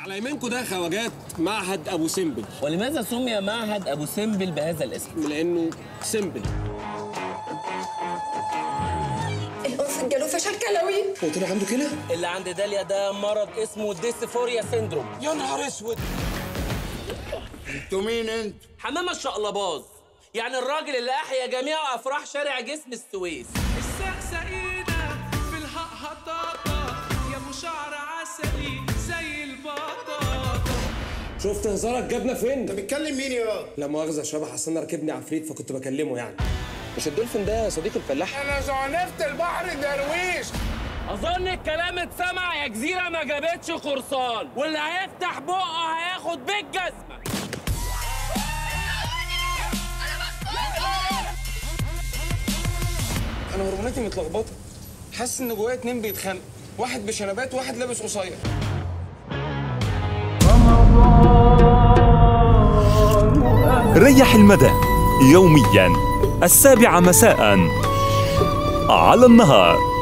على يمينكم ده خواجات معهد ابو سمبل ولماذا سمي معهد ابو سمبل بهذا الاسم لانه سمبل الانثى جاله فشل كلوي هو طلع عنده كده اللي عند داليا ده مرض اسمه ديسفوريا سيندروم يا نهار اسود انتوا مين انت؟ حمام الشقلباز يعني الراجل اللي احيا جميع افراح شارع جسم السويس السقسقينة في الهقهطاطة يا ابو شعر عسلي زي البطاطا شفت هزارك جابنا فين انت بتكلم مين يا؟ لا مؤاخذه يا شبح اصل انا ركبني عفريت فكنت بكلمه يعني مش الدولفين ده صديق الفلاح انا زعنفت البحر درويش اظن الكلام اتسمع يا جزيره ما جابتش قرصان واللي هيفتح بقه هياخد بالجزمه انا هرموناتي متلخبطه حاسس ان جوايا اتنين بيتخانقوا واحد بشنبات وواحد لابس قصير ريح المدى يوميا السابعة مساء على النهار